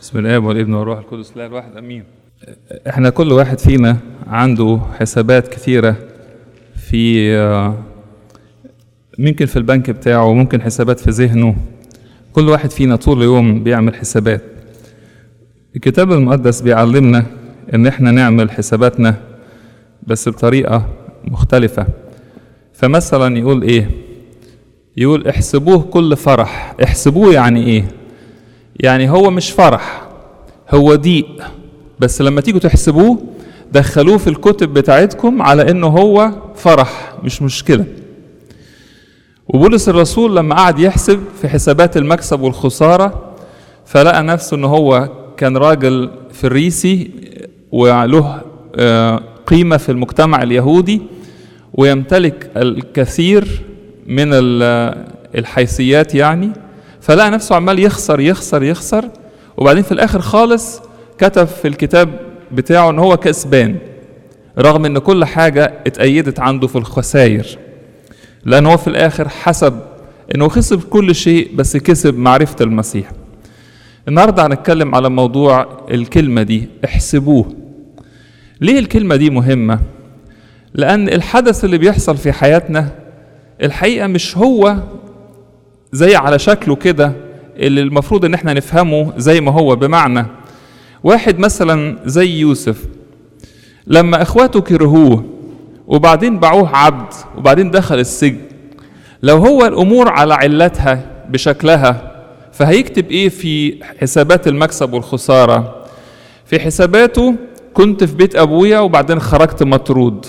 بسم الله والابن والروح القدس لا الواحد امين احنا كل واحد فينا عنده حسابات كثيرة في آه، ممكن في البنك بتاعه وممكن حسابات في ذهنه كل واحد فينا طول اليوم بيعمل حسابات الكتاب المقدس بيعلمنا ان احنا نعمل حساباتنا بس بطريقة مختلفة فمثلا يقول ايه يقول احسبوه كل فرح احسبوه يعني ايه يعني هو مش فرح هو ضيق بس لما تيجوا تحسبوه دخلوه في الكتب بتاعتكم على انه هو فرح مش مشكله وبولس الرسول لما قعد يحسب في حسابات المكسب والخساره فلقى نفسه ان هو كان راجل فريسي وله آه، قيمه في المجتمع اليهودي ويمتلك الكثير من ال- الحيثيات يعني فلقى نفسه عمال يخسر يخسر يخسر وبعدين في الاخر خالص كتب في الكتاب بتاعه ان هو كسبان رغم ان كل حاجه اتأيدت عنده في الخسائر لان هو في الاخر حسب انه خسر كل شيء بس كسب معرفه المسيح النهارده هنتكلم على موضوع الكلمه دي احسبوه ليه الكلمه دي مهمه لان الحدث اللي بيحصل في حياتنا الحقيقه مش هو زي على شكله كده اللي المفروض ان احنا نفهمه زي ما هو بمعنى واحد مثلا زي يوسف لما اخواته كرهوه وبعدين باعوه عبد وبعدين دخل السجن لو هو الامور على علتها بشكلها فهيكتب ايه في حسابات المكسب والخساره في حساباته كنت في بيت ابويا وبعدين خرجت مطرود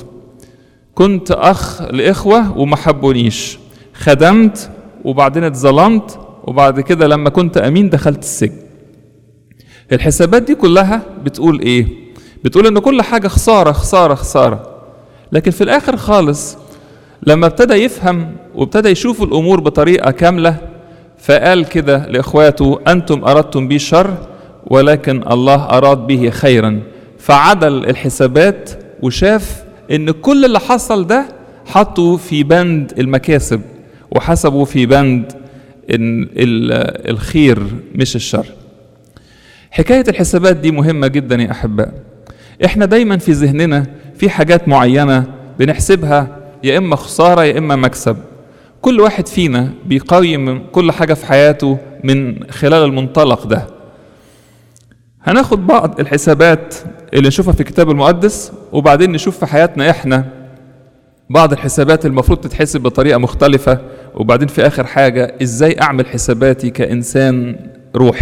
كنت اخ لاخوه وما حبونيش خدمت وبعدين اتظلمت وبعد كده لما كنت امين دخلت السجن الحسابات دي كلها بتقول ايه بتقول ان كل حاجه خساره خساره خساره لكن في الاخر خالص لما ابتدى يفهم وابتدى يشوف الامور بطريقه كامله فقال كده لاخواته انتم اردتم بي شر ولكن الله اراد به خيرا فعدل الحسابات وشاف ان كل اللي حصل ده حطه في بند المكاسب وحسبه في بند إن ال- الخير مش الشر حكاية الحسابات دي مهمة جدا يا أحباء إحنا دايما في ذهننا في حاجات معينة بنحسبها يا إما خسارة يا إما مكسب كل واحد فينا بيقيم كل حاجة في حياته من خلال المنطلق ده هناخد بعض الحسابات اللي نشوفها في الكتاب المقدس وبعدين نشوف في حياتنا إحنا بعض الحسابات المفروض تتحسب بطريقة مختلفة وبعدين في آخر حاجة إزاي أعمل حساباتي كإنسان روحي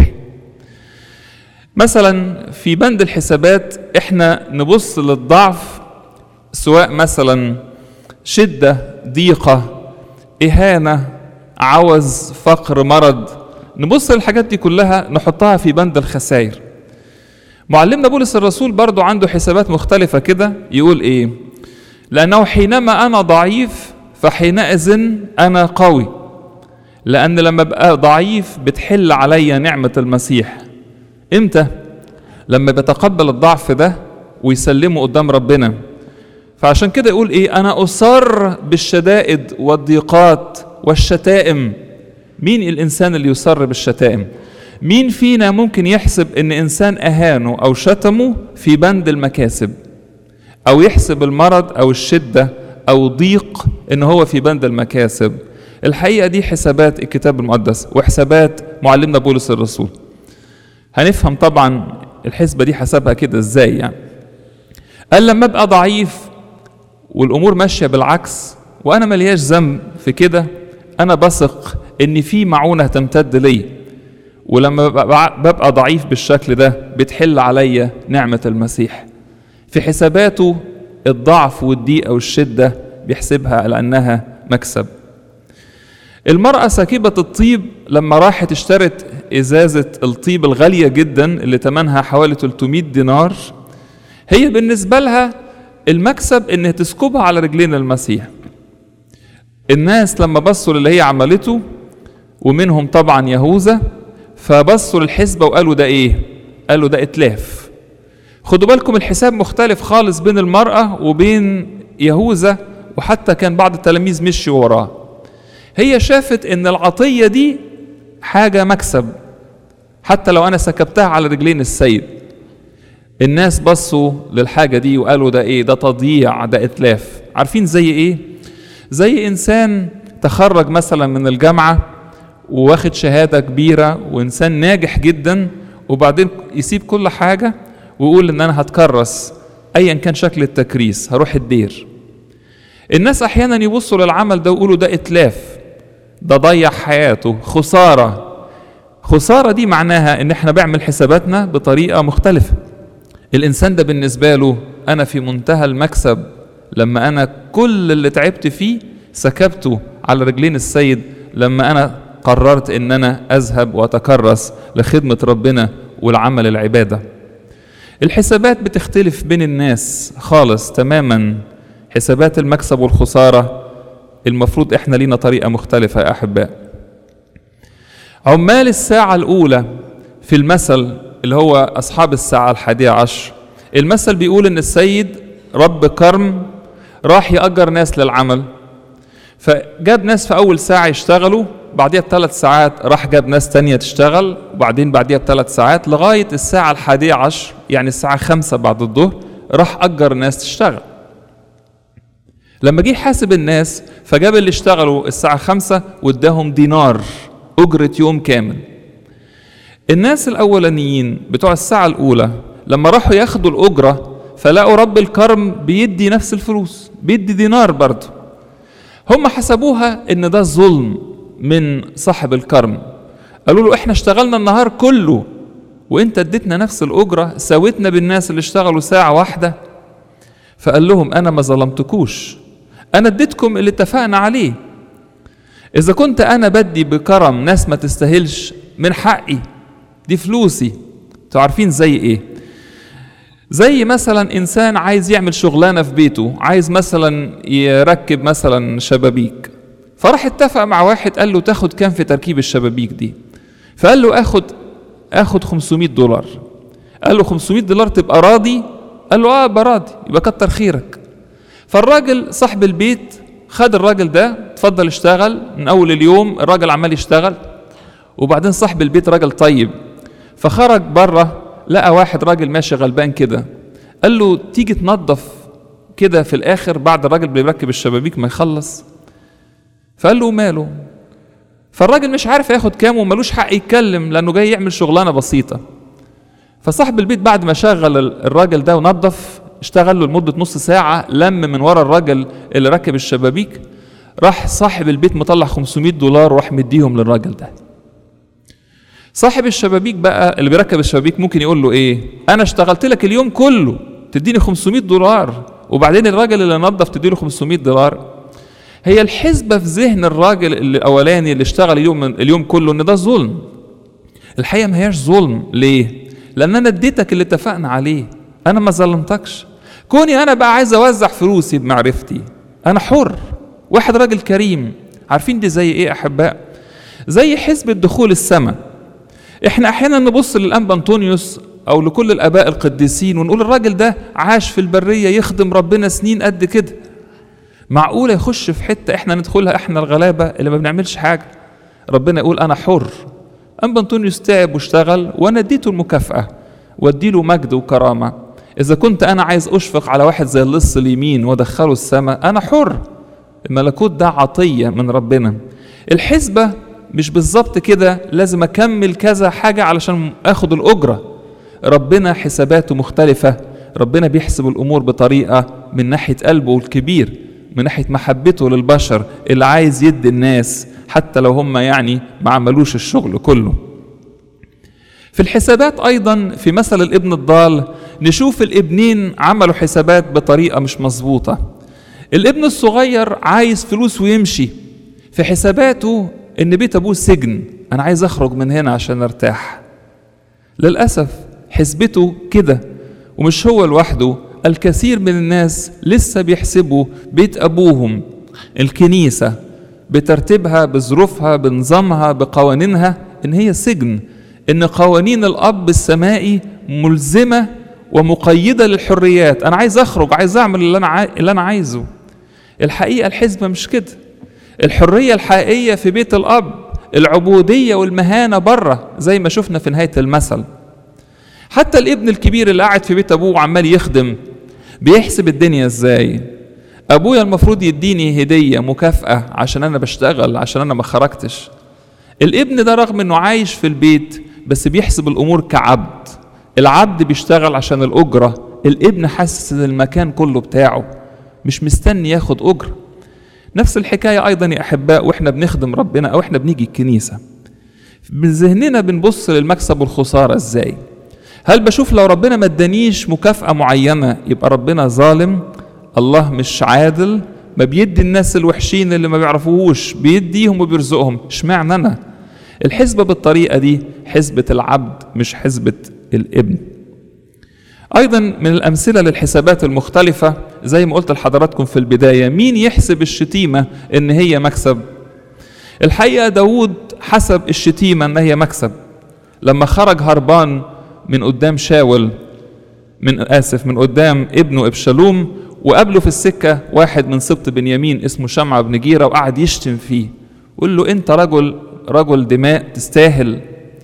مثلا في بند الحسابات إحنا نبص للضعف سواء مثلا شدة ضيقة إهانة عوز فقر مرض نبص للحاجات دي كلها نحطها في بند الخسائر معلمنا بولس الرسول برضو عنده حسابات مختلفة كده يقول إيه لأنه حينما أنا ضعيف فحينئذ أنا قوي لأن لما بقى ضعيف بتحل عليا نعمة المسيح إمتى؟ لما بتقبل الضعف ده ويسلمه قدام ربنا فعشان كده يقول إيه أنا أصر بالشدائد والضيقات والشتائم مين الإنسان اللي يصر بالشتائم؟ مين فينا ممكن يحسب إن إنسان أهانه أو شتمه في بند المكاسب؟ او يحسب المرض او الشده او ضيق ان هو في بند المكاسب الحقيقه دي حسابات الكتاب المقدس وحسابات معلمنا بولس الرسول هنفهم طبعا الحسبه دي حسبها كده ازاي يعني قال لما ابقى ضعيف والامور ماشيه بالعكس وانا ملياش ذنب في كده انا بثق ان في معونه تمتد لي ولما ببقى ببقى ضعيف بالشكل ده بتحل عليا نعمه المسيح في حساباته الضعف والضيقة والشدة بيحسبها على أنها مكسب المرأة ساكبة الطيب لما راحت اشترت إزازة الطيب الغالية جدا اللي تمنها حوالي 300 دينار هي بالنسبة لها المكسب إنها تسكبها على رجلين المسيح الناس لما بصوا للي هي عملته ومنهم طبعا يهوذا فبصوا للحسبة وقالوا ده إيه؟ قالوا ده إتلاف خدوا بالكم الحساب مختلف خالص بين المرأة وبين يهوذا وحتى كان بعض التلاميذ مشوا وراه هي شافت ان العطية دي حاجة مكسب حتى لو انا سكبتها على رجلين السيد الناس بصوا للحاجة دي وقالوا ده ايه ده تضييع ده اتلاف عارفين زي ايه زي انسان تخرج مثلا من الجامعة وواخد شهادة كبيرة وانسان ناجح جدا وبعدين يسيب كل حاجة ويقول ان انا هتكرس ايا كان شكل التكريس هروح الدير الناس احيانا يبصوا للعمل ده ويقولوا ده اتلاف ده ضيع حياته خسارة خسارة دي معناها ان احنا بعمل حساباتنا بطريقة مختلفة الانسان ده بالنسبة له انا في منتهى المكسب لما انا كل اللي تعبت فيه سكبته على رجلين السيد لما انا قررت ان انا اذهب واتكرس لخدمة ربنا والعمل العبادة الحسابات بتختلف بين الناس خالص تماما حسابات المكسب والخسارة المفروض احنا لينا طريقة مختلفة يا احباء عمال الساعة الاولى في المثل اللي هو اصحاب الساعة الحادية عشر المثل بيقول ان السيد رب كرم راح يأجر ناس للعمل فجاب ناس في أول ساعة يشتغلوا بعديها بثلاث ساعات راح جاب ناس تانية تشتغل وبعدين بعديها بثلاث ساعات لغاية الساعة الحادية عشر يعني الساعة خمسة بعد الظهر راح أجر ناس تشتغل لما جه حاسب الناس فجاب اللي اشتغلوا الساعة خمسة واداهم دينار أجرة يوم كامل الناس الأولانيين بتوع الساعة الأولى لما راحوا ياخدوا الأجرة فلقوا رب الكرم بيدي نفس الفلوس بيدي دينار برضه هم حسبوها ان ده ظلم من صاحب الكرم قالوا له احنا اشتغلنا النهار كله وانت اديتنا نفس الاجره ساوتنا بالناس اللي اشتغلوا ساعه واحده فقال لهم انا ما ظلمتكوش انا اديتكم اللي اتفقنا عليه اذا كنت انا بدي بكرم ناس ما تستاهلش من حقي دي فلوسي انتوا عارفين زي ايه زي مثلا انسان عايز يعمل شغلانه في بيته عايز مثلا يركب مثلا شبابيك فراح اتفق مع واحد قال له تاخد كام في تركيب الشبابيك دي فقال له اخد اخد 500 دولار قال له 500 دولار تبقى راضي قال له اه ابقى راضي يبقى كتر خيرك فالراجل صاحب البيت خد الراجل ده اتفضل اشتغل من اول اليوم الراجل عمال يشتغل وبعدين صاحب البيت راجل طيب فخرج بره لقى واحد راجل ماشي غلبان كده قال له تيجي تنظف كده في الاخر بعد الراجل بيركب الشبابيك ما يخلص فقال له ماله فالراجل مش عارف ياخد كام وملوش حق يتكلم لانه جاي يعمل شغلانه بسيطه فصاحب البيت بعد ما شغل الراجل ده ونظف اشتغل له لمده نص ساعه لم من ورا الراجل اللي ركب الشبابيك راح صاحب البيت مطلع 500 دولار وراح مديهم للراجل ده صاحب الشبابيك بقى اللي بيركب الشبابيك ممكن يقول له ايه انا اشتغلت لك اليوم كله تديني 500 دولار وبعدين الراجل اللي نظف تديله 500 دولار هي الحسبة في ذهن الراجل الأولاني اللي اشتغل اليوم اليوم كله إن ده ظلم. الحقيقة ما هياش ظلم، ليه؟ لأن أنا اديتك اللي اتفقنا عليه، أنا ما ظلمتكش. كوني أنا بقى عايز أوزع فلوسي بمعرفتي، أنا حر. واحد راجل كريم، عارفين دي زي إيه أحباء؟ زي حسبة دخول السماء. إحنا أحيانا نبص للأنبا أنطونيوس أو لكل الآباء القديسين ونقول الراجل ده عاش في البرية يخدم ربنا سنين قد كده. معقولة يخش في حتة احنا ندخلها احنا الغلابة اللي ما بنعملش حاجة ربنا يقول انا حر أنبا أنطونيوس تعب واشتغل وانا اديته المكافأة واديله مجد وكرامة إذا كنت أنا عايز أشفق على واحد زي اللص اليمين وأدخله السماء أنا حر الملكوت ده عطية من ربنا الحسبة مش بالظبط كده لازم أكمل كذا حاجة علشان آخد الأجرة ربنا حساباته مختلفة ربنا بيحسب الأمور بطريقة من ناحية قلبه الكبير من ناحية محبته للبشر اللي عايز يدي الناس حتى لو هم يعني ما عملوش الشغل كله في الحسابات أيضا في مثل الابن الضال نشوف الابنين عملوا حسابات بطريقة مش مظبوطة الابن الصغير عايز فلوس ويمشي في حساباته ان بيت ابوه سجن انا عايز اخرج من هنا عشان ارتاح للاسف حسبته كده ومش هو لوحده الكثير من الناس لسه بيحسبوا بيت ابوهم الكنيسه بترتيبها بظروفها بنظامها بقوانينها ان هي سجن ان قوانين الاب السمائي ملزمه ومقيده للحريات انا عايز اخرج عايز اعمل اللي انا عاي... اللي انا عايزه الحقيقه الحسبه مش كده الحريه الحقيقيه في بيت الاب العبودية والمهانة بره زي ما شفنا في نهاية المثل حتى الابن الكبير اللي قاعد في بيت أبوه وعمال يخدم بيحسب الدنيا ازاي أبويا المفروض يديني هدية مكافأة عشان أنا بشتغل عشان أنا ما خرجتش الابن ده رغم انه عايش في البيت بس بيحسب الامور كعبد العبد بيشتغل عشان الاجره الابن حاسس ان المكان كله بتاعه مش مستني ياخد اجره نفس الحكايه ايضا يا احباء واحنا بنخدم ربنا او احنا بنيجي الكنيسه من ذهننا بنبص للمكسب والخساره ازاي هل بشوف لو ربنا ما ادانيش مكافاه معينه يبقى ربنا ظالم الله مش عادل ما بيدي الناس الوحشين اللي ما بيعرفوهوش بيديهم وبيرزقهم اشمعنى انا الحسبة بالطريقة دي حسبة العبد مش حسبة الابن أيضا من الأمثلة للحسابات المختلفة زي ما قلت لحضراتكم في البداية مين يحسب الشتيمة إن هي مكسب الحقيقة داود حسب الشتيمة إن هي مكسب لما خرج هربان من قدام شاول من آسف من قدام ابنه إبشالوم وقابله في السكة واحد من سبط بنيامين اسمه شمعة بن جيرة وقعد يشتم فيه قول له أنت رجل رجل دماء تستاهل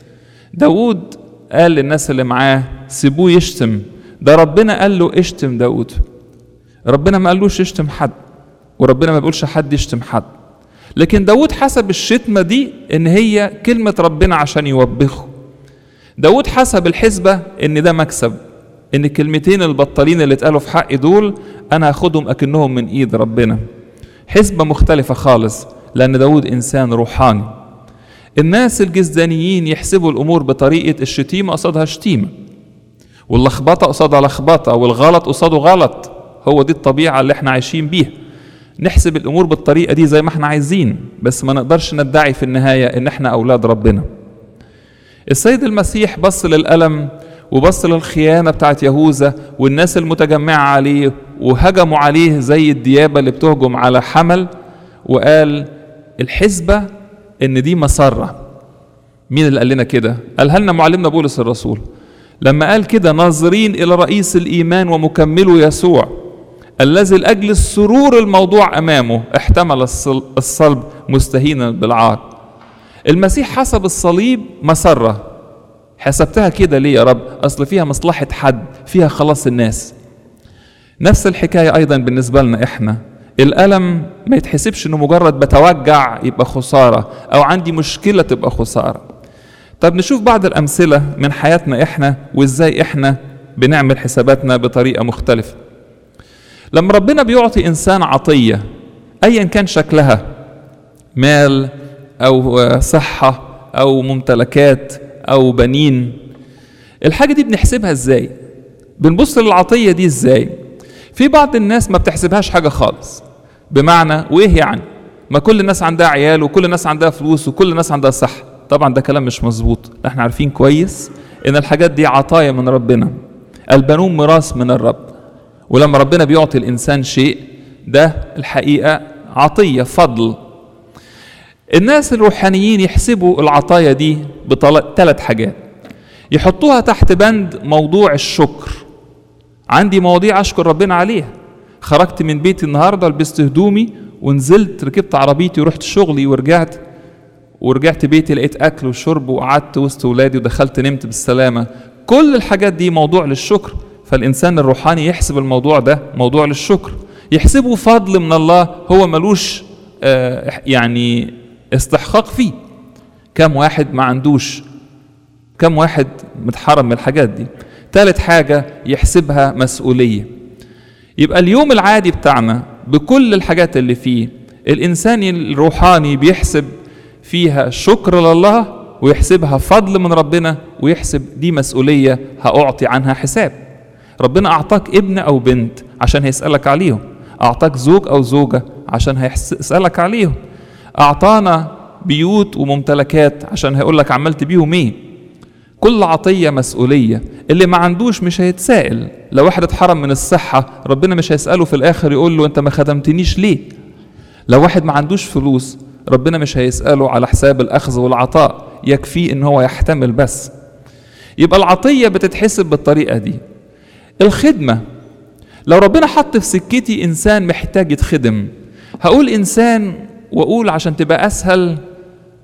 داود قال للناس اللي معاه سيبوه يشتم ده ربنا قال له اشتم داود ربنا ما قالوش اشتم حد وربنا ما بيقولش حد يشتم حد لكن داود حسب الشتمة دي ان هي كلمة ربنا عشان يوبخه داود حسب الحسبة ان ده مكسب ان الكلمتين البطالين اللي اتقالوا في حقي دول انا هاخدهم اكنهم من ايد ربنا حسبة مختلفة خالص لان داود انسان روحاني الناس الجزدانيين يحسبوا الامور بطريقه الشتيمه قصادها شتيمه واللخبطه قصادها لخبطه والغلط قصاده غلط هو دي الطبيعه اللي احنا عايشين بيها نحسب الامور بالطريقه دي زي ما احنا عايزين بس ما نقدرش ندعي في النهايه ان احنا اولاد ربنا السيد المسيح بص للالم وبص للخيانه بتاعت يهوذا والناس المتجمعه عليه وهجموا عليه زي الديابه اللي بتهجم على حمل وقال الحسبه ان دي مسره مين اللي قال لنا كده قالها لنا معلمنا بولس الرسول لما قال كده ناظرين الى رئيس الايمان ومكمله يسوع الذي لاجل السرور الموضوع امامه احتمل الصلب مستهينا بالعار المسيح حسب الصليب مسره حسبتها كده ليه يا رب اصل فيها مصلحه حد فيها خلاص الناس نفس الحكايه ايضا بالنسبه لنا احنا الألم ما يتحسبش إنه مجرد بتوجع يبقى خسارة أو عندي مشكلة تبقى خسارة. طب نشوف بعض الأمثلة من حياتنا إحنا وإزاي إحنا بنعمل حساباتنا بطريقة مختلفة. لما ربنا بيعطي إنسان عطية أيا كان شكلها مال أو صحة أو ممتلكات أو بنين الحاجة دي بنحسبها إزاي؟ بنبص للعطية دي إزاي؟ في بعض الناس ما بتحسبهاش حاجه خالص بمعنى وايه يعني ما كل الناس عندها عيال وكل الناس عندها فلوس وكل الناس عندها صحه طبعا ده كلام مش مظبوط احنا عارفين كويس ان الحاجات دي عطايا من ربنا البنون ميراث من الرب ولما ربنا بيعطي الانسان شيء ده الحقيقه عطيه فضل الناس الروحانيين يحسبوا العطايا دي بثلاث حاجات يحطوها تحت بند موضوع الشكر عندي مواضيع اشكر ربنا عليها خرجت من بيتي النهارده لبست هدومي ونزلت ركبت عربيتي ورحت شغلي ورجعت ورجعت بيتي لقيت اكل وشرب وقعدت وسط ولادي ودخلت نمت بالسلامه كل الحاجات دي موضوع للشكر فالانسان الروحاني يحسب الموضوع ده موضوع للشكر يحسبه فضل من الله هو ملوش آه يعني استحقاق فيه كم واحد ما عندوش كم واحد متحرم من الحاجات دي ثالث حاجة يحسبها مسؤولية يبقى اليوم العادي بتاعنا بكل الحاجات اللي فيه الإنسان الروحاني بيحسب فيها شكر لله ويحسبها فضل من ربنا ويحسب دي مسؤولية هأعطي عنها حساب ربنا أعطاك ابن أو بنت عشان هيسألك عليهم أعطاك زوج أو زوجة عشان هيسألك عليهم أعطانا بيوت وممتلكات عشان هيقولك عملت بيهم ايه كل عطية مسؤولية اللي ما عندوش مش هيتسائل لو واحد اتحرم من الصحة ربنا مش هيسأله في الآخر يقول له أنت ما خدمتنيش ليه لو واحد ما عندوش فلوس ربنا مش هيسأله على حساب الأخذ والعطاء يكفيه إن هو يحتمل بس يبقى العطية بتتحسب بالطريقة دي الخدمة لو ربنا حط في سكتي إنسان محتاج يتخدم هقول إنسان وأقول عشان تبقى أسهل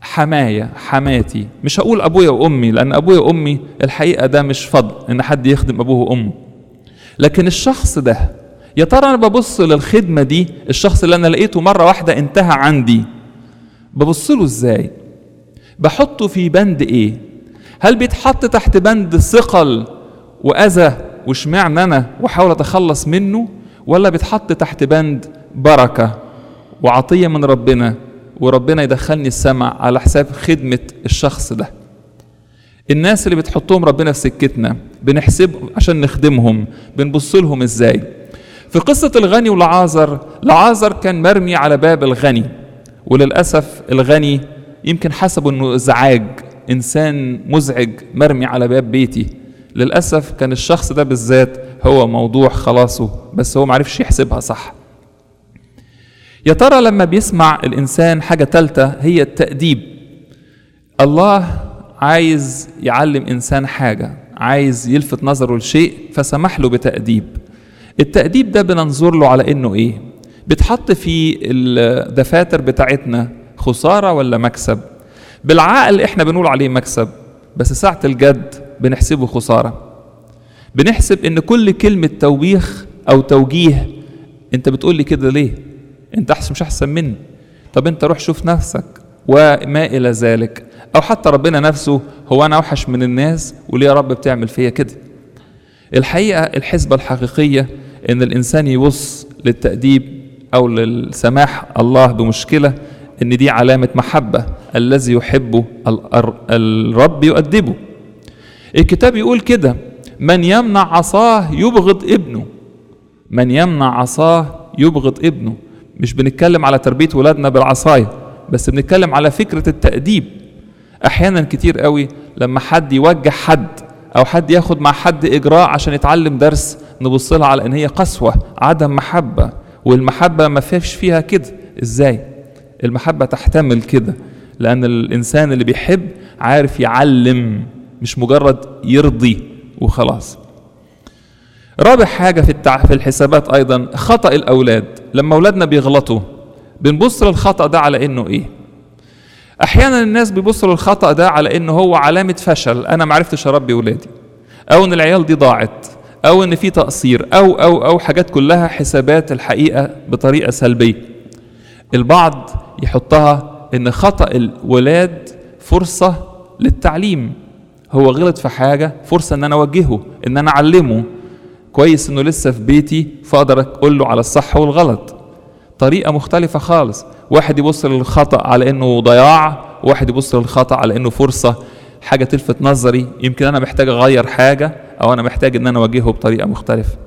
حماية حماتي مش هقول أبويا وأمي لأن أبويا وأمي الحقيقة ده مش فضل إن حد يخدم أبوه وأمه لكن الشخص ده يا ترى أنا ببص للخدمة دي الشخص اللي أنا لقيته مرة واحدة انتهى عندي ببص له إزاي بحطه في بند إيه هل بيتحط تحت بند ثقل وأذى واشمعنى أنا وأحاول أتخلص منه ولا بيتحط تحت بند بركة وعطية من ربنا وربنا يدخلني السماء على حساب خدمة الشخص ده الناس اللي بتحطهم ربنا في سكتنا بنحسب عشان نخدمهم بنبص لهم ازاي في قصة الغني والعازر لعازر كان مرمي على باب الغني وللأسف الغني يمكن حسبوا انه ازعاج انسان مزعج مرمي على باب بيتي للأسف كان الشخص ده بالذات هو موضوع خلاصه بس هو معرفش يحسبها صح يا ترى لما بيسمع الإنسان حاجة تالتة هي التأديب الله عايز يعلم إنسان حاجة عايز يلفت نظره لشيء فسمح له بتأديب التأديب ده بننظر له على إنه إيه بتحط في الدفاتر بتاعتنا خسارة ولا مكسب بالعقل إحنا بنقول عليه مكسب بس ساعة الجد بنحسبه خسارة بنحسب إن كل كلمة توبيخ أو توجيه أنت بتقول لي كده ليه انت احسن مش احسن مني طب انت روح شوف نفسك وما الى ذلك او حتى ربنا نفسه هو انا اوحش من الناس وليه يا رب بتعمل فيا كده الحقيقه الحسبه الحقيقيه ان الانسان يبص للتاديب او للسماح الله بمشكله ان دي علامه محبه الذي يحبه الرب يؤدبه الكتاب يقول كده من يمنع عصاه يبغض ابنه من يمنع عصاه يبغض ابنه مش بنتكلم على تربية ولادنا بالعصاية بس بنتكلم على فكرة التأديب أحيانا كتير قوي لما حد يوجه حد أو حد ياخد مع حد إجراء عشان يتعلم درس نبص لها على إن هي قسوة عدم محبة والمحبة ما فيش فيها كده إزاي المحبة تحتمل كده لأن الإنسان اللي بيحب عارف يعلم مش مجرد يرضي وخلاص رابع حاجة في التع... في الحسابات أيضا خطأ الأولاد لما أولادنا بيغلطوا بنبص للخطأ ده على إنه إيه؟ أحيانا الناس بيبصوا للخطأ ده على إنه هو علامة فشل أنا معرفتش أربي ولادي أو إن العيال دي ضاعت أو إن في تقصير أو أو أو حاجات كلها حسابات الحقيقة بطريقة سلبية البعض يحطها إن خطأ الولاد فرصة للتعليم هو غلط في حاجة فرصة إن أنا أوجهه إن أنا أعلمه كويس انه لسه في بيتي فاقدر اقول له على الصح والغلط طريقه مختلفه خالص واحد يبص للخطا على انه ضياع وواحد يبص للخطا على انه فرصه حاجه تلفت نظري يمكن انا محتاج اغير حاجه او انا محتاج ان انا اواجهه بطريقه مختلفه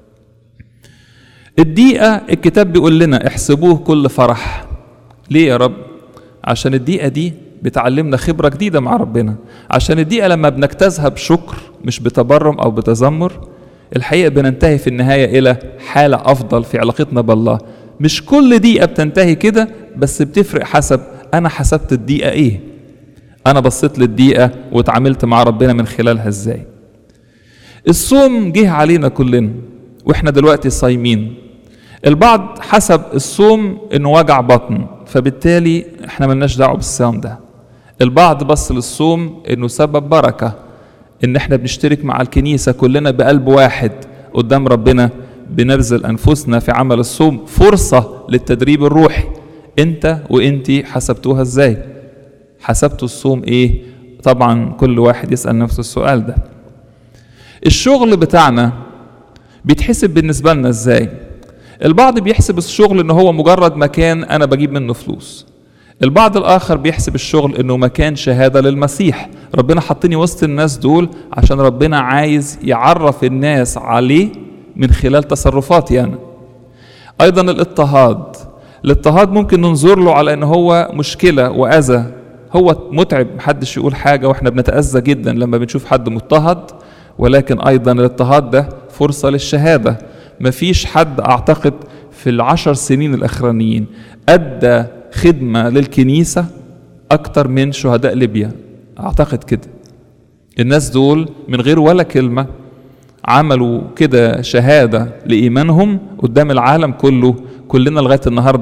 الدقيقه الكتاب بيقول لنا احسبوه كل فرح ليه يا رب عشان الدقيقه دي بتعلمنا خبره جديده مع ربنا عشان الدقيقه لما بنجتازها بشكر مش بتبرم او بتذمر الحقيقة بننتهي في النهاية إلى حالة أفضل في علاقتنا بالله مش كل دقيقة بتنتهي كده بس بتفرق حسب أنا حسبت الدقيقة إيه أنا بصيت للدقيقة واتعاملت مع ربنا من خلالها إزاي الصوم جه علينا كلنا وإحنا دلوقتي صايمين البعض حسب الصوم إنه وجع بطن فبالتالي إحنا ملناش دعوة بالصيام ده البعض بص للصوم إنه سبب بركة ان احنا بنشترك مع الكنيسه كلنا بقلب واحد قدام ربنا بنبذل انفسنا في عمل الصوم فرصه للتدريب الروحي انت وانتي حسبتوها ازاي حسبتوا الصوم ايه طبعا كل واحد يسال نفسه السؤال ده الشغل بتاعنا بيتحسب بالنسبه لنا ازاي البعض بيحسب الشغل ان هو مجرد مكان انا بجيب منه فلوس البعض الآخر بيحسب الشغل إنه مكان شهادة للمسيح ربنا حطني وسط الناس دول عشان ربنا عايز يعرف الناس عليه من خلال تصرفاتي أنا أيضا الاضطهاد الاضطهاد ممكن ننظر له على إن هو مشكلة وأذى هو متعب محدش يقول حاجة وإحنا بنتأذى جدا لما بنشوف حد مضطهد ولكن أيضا الاضطهاد ده فرصة للشهادة مفيش حد أعتقد في العشر سنين الأخرانيين أدى خدمة للكنيسة أكتر من شهداء ليبيا أعتقد كده الناس دول من غير ولا كلمة عملوا كده شهادة لإيمانهم قدام العالم كله كلنا لغاية النهاردة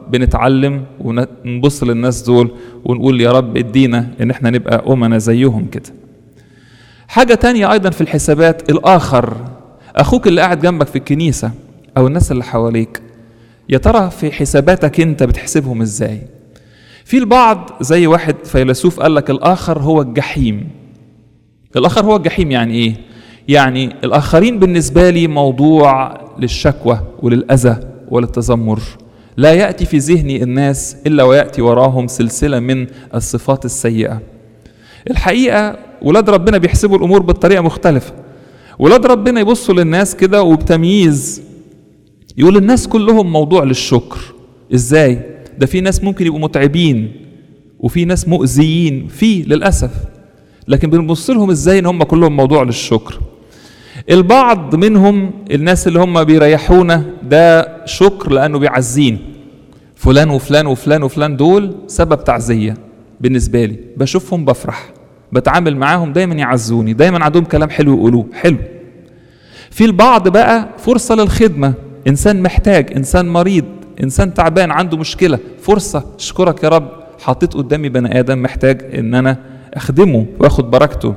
بنتعلم ونبص للناس دول ونقول يا رب ادينا ان احنا نبقى امنا زيهم كده حاجة تانية ايضا في الحسابات الاخر اخوك اللي قاعد جنبك في الكنيسة او الناس اللي حواليك يا ترى في حساباتك انت بتحسبهم ازاي في البعض زي واحد فيلسوف قال لك الاخر هو الجحيم الاخر هو الجحيم يعني ايه يعني الاخرين بالنسبه لي موضوع للشكوى وللاذى وللتذمر لا ياتي في ذهني الناس الا وياتي وراهم سلسله من الصفات السيئه الحقيقه ولاد ربنا بيحسبوا الامور بالطريقه مختلفه ولاد ربنا يبصوا للناس كده وبتمييز يقول الناس كلهم موضوع للشكر ازاي ده في ناس ممكن يبقوا متعبين وفي ناس مؤذيين في للاسف لكن بنبص لهم ازاي ان هم كلهم موضوع للشكر البعض منهم الناس اللي هم بيريحونا ده شكر لانه بيعزين فلان وفلان وفلان وفلان دول سبب تعزيه بالنسبه لي بشوفهم بفرح بتعامل معاهم دايما يعزوني دايما عندهم كلام حلو يقولوه حلو في البعض بقى فرصه للخدمه انسان محتاج انسان مريض انسان تعبان عنده مشكله فرصه اشكرك يا رب حطيت قدامي بني ادم محتاج ان انا اخدمه واخد بركته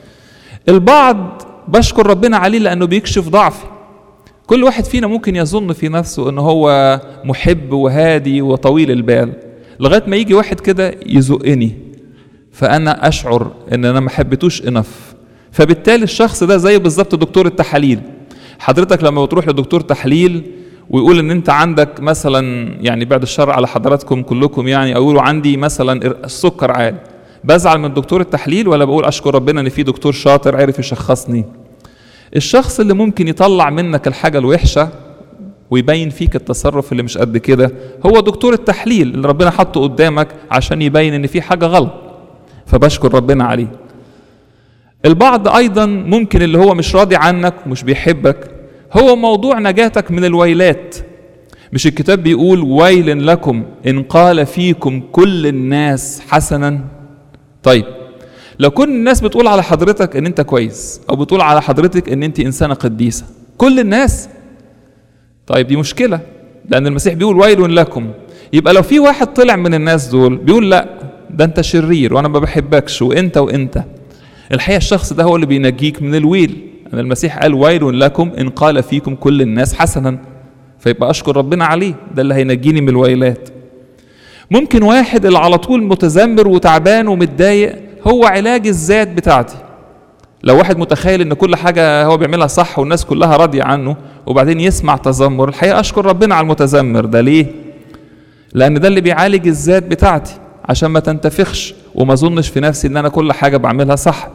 البعض بشكر ربنا عليه لانه بيكشف ضعفي كل واحد فينا ممكن يظن في نفسه ان هو محب وهادي وطويل البال لغايه ما يجي واحد كده يزقني فانا اشعر ان انا ما حبيتوش انف فبالتالي الشخص ده زي بالظبط دكتور التحاليل حضرتك لما بتروح لدكتور تحليل ويقول ان انت عندك مثلا يعني بعد الشر على حضراتكم كلكم يعني يقولوا عندي مثلا السكر عالي بزعل من دكتور التحليل ولا بقول اشكر ربنا ان في دكتور شاطر عرف يشخصني الشخص اللي ممكن يطلع منك الحاجه الوحشه ويبين فيك التصرف اللي مش قد كده هو دكتور التحليل اللي ربنا حطه قدامك عشان يبين ان في حاجه غلط فبشكر ربنا عليه البعض ايضا ممكن اللي هو مش راضي عنك ومش بيحبك هو موضوع نجاتك من الويلات مش الكتاب بيقول ويل لكم ان قال فيكم كل الناس حسنا طيب لو كل الناس بتقول على حضرتك ان انت كويس او بتقول على حضرتك ان انت انسانه قديسه كل الناس طيب دي مشكله لان المسيح بيقول ويل لكم يبقى لو في واحد طلع من الناس دول بيقول لا ده انت شرير وانا ما بحبكش وانت وانت الحقيقه الشخص ده هو اللي بينجيك من الويل أن المسيح قال ويل لكم إن قال فيكم كل الناس حسنا فيبقى أشكر ربنا عليه ده اللي هينجيني من الويلات ممكن واحد اللي على طول متذمر وتعبان ومتضايق هو علاج الذات بتاعتي لو واحد متخيل ان كل حاجة هو بيعملها صح والناس كلها راضية عنه وبعدين يسمع تذمر الحقيقة اشكر ربنا على المتذمر ده ليه لان ده اللي بيعالج الذات بتاعتي عشان ما تنتفخش وما اظنش في نفسي ان انا كل حاجة بعملها صح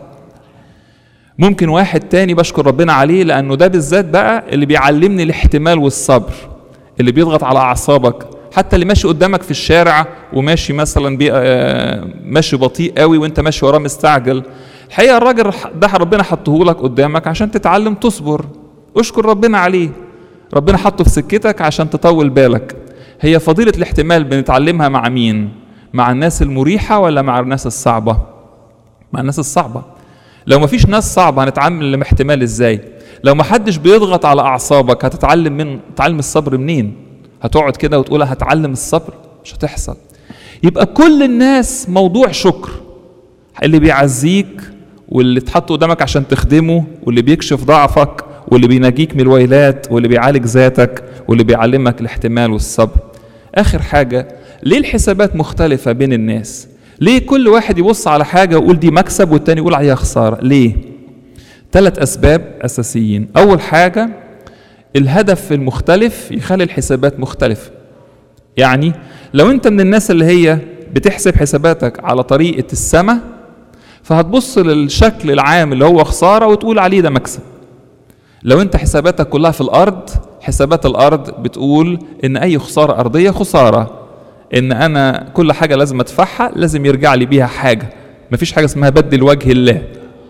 ممكن واحد تاني بشكر ربنا عليه لانه ده بالذات بقى اللي بيعلمني الاحتمال والصبر اللي بيضغط على اعصابك حتى اللي ماشي قدامك في الشارع وماشي مثلا بي ماشي بطيء قوي وانت ماشي وراه مستعجل الحقيقه الراجل ده ربنا حطه لك قدامك عشان تتعلم تصبر اشكر ربنا عليه ربنا حطه في سكتك عشان تطول بالك هي فضيله الاحتمال بنتعلمها مع مين مع الناس المريحه ولا مع الناس الصعبه مع الناس الصعبه لو ما فيش ناس صعبة هنتعلم احتمال ازاي لو ما حدش بيضغط على اعصابك هتتعلم من تتعلم الصبر منين هتقعد كده وتقول هتعلم الصبر مش هتحصل يبقى كل الناس موضوع شكر اللي بيعزيك واللي اتحط قدامك عشان تخدمه واللي بيكشف ضعفك واللي بيناجيك من الويلات واللي بيعالج ذاتك واللي بيعلمك الاحتمال والصبر اخر حاجة ليه الحسابات مختلفة بين الناس ليه كل واحد يبص على حاجة ويقول دي مكسب والتاني يقول عليها خسارة ليه ثلاث أسباب أساسيين أول حاجة الهدف المختلف يخلي الحسابات مختلفة يعني لو أنت من الناس اللي هي بتحسب حساباتك على طريقة السماء فهتبص للشكل العام اللي هو خسارة وتقول عليه ده مكسب لو أنت حساباتك كلها في الأرض حسابات الأرض بتقول إن أي خسارة أرضية خسارة ان انا كل حاجه لازم ادفعها لازم يرجع لي بيها حاجه مفيش حاجه اسمها بدل وجه الله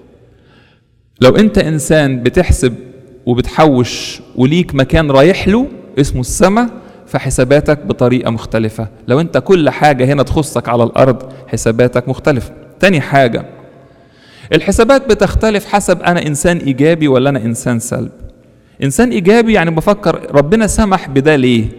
لو انت انسان بتحسب وبتحوش وليك مكان رايح له اسمه السماء فحساباتك بطريقه مختلفه لو انت كل حاجه هنا تخصك على الارض حساباتك مختلفه تاني حاجه الحسابات بتختلف حسب انا انسان ايجابي ولا انا انسان سلبي انسان ايجابي يعني بفكر ربنا سمح بده ليه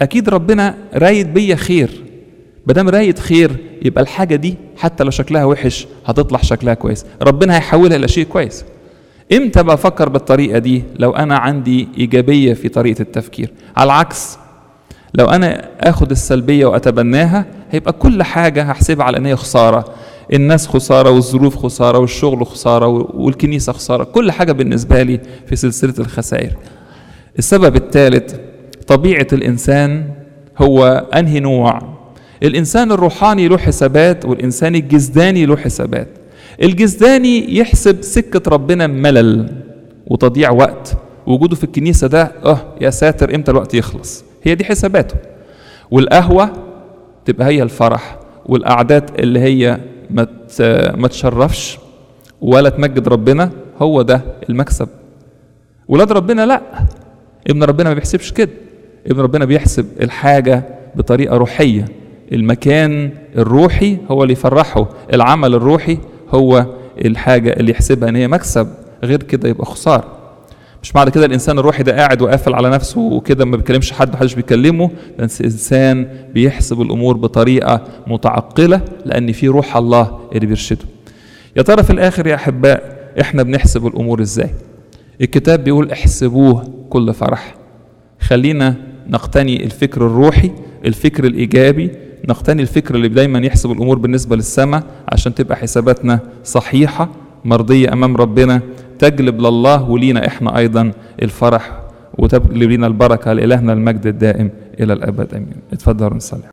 اكيد ربنا رايد بيا خير مادام رايد خير يبقى الحاجه دي حتى لو شكلها وحش هتطلع شكلها كويس ربنا هيحولها الى شيء كويس امتى بفكر بالطريقه دي لو انا عندي ايجابيه في طريقه التفكير على العكس لو انا اخد السلبيه واتبناها هيبقى كل حاجه هحسبها على ان هي خساره الناس خساره والظروف خساره والشغل خساره والكنيسه خساره كل حاجه بالنسبه لي في سلسله الخسائر السبب الثالث طبيعه الانسان هو انهي نوع الانسان الروحاني له حسابات والانسان الجسداني له حسابات الجسداني يحسب سكه ربنا ملل وتضييع وقت وجوده في الكنيسه ده اه يا ساتر امتى الوقت يخلص هي دي حساباته والقهوه تبقى هي الفرح والقعدات اللي هي ما ما تشرفش ولا تمجد ربنا هو ده المكسب ولاد ربنا لا ابن ربنا ما بيحسبش كده ابن ربنا بيحسب الحاجه بطريقه روحيه المكان الروحي هو اللي يفرحه العمل الروحي هو الحاجه اللي يحسبها ان هي مكسب غير كده يبقى خساره مش معنى كده الانسان الروحي ده قاعد وقافل على نفسه وكده ما بيكلمش حد محدش بيكلمه ده انسان بيحسب الامور بطريقه متعقله لان في روح الله اللي بيرشده يا ترى في الاخر يا احباء احنا بنحسب الامور ازاي الكتاب بيقول احسبوه كل فرح خلينا نقتني الفكر الروحي الفكر الايجابي نقتني الفكر اللي دايما يحسب الامور بالنسبه للسماء عشان تبقى حساباتنا صحيحه مرضيه امام ربنا تجلب لله ولينا احنا ايضا الفرح وتجلب لنا البركه لالهنا المجد الدائم الى الابد امين اتفضلوا نصلي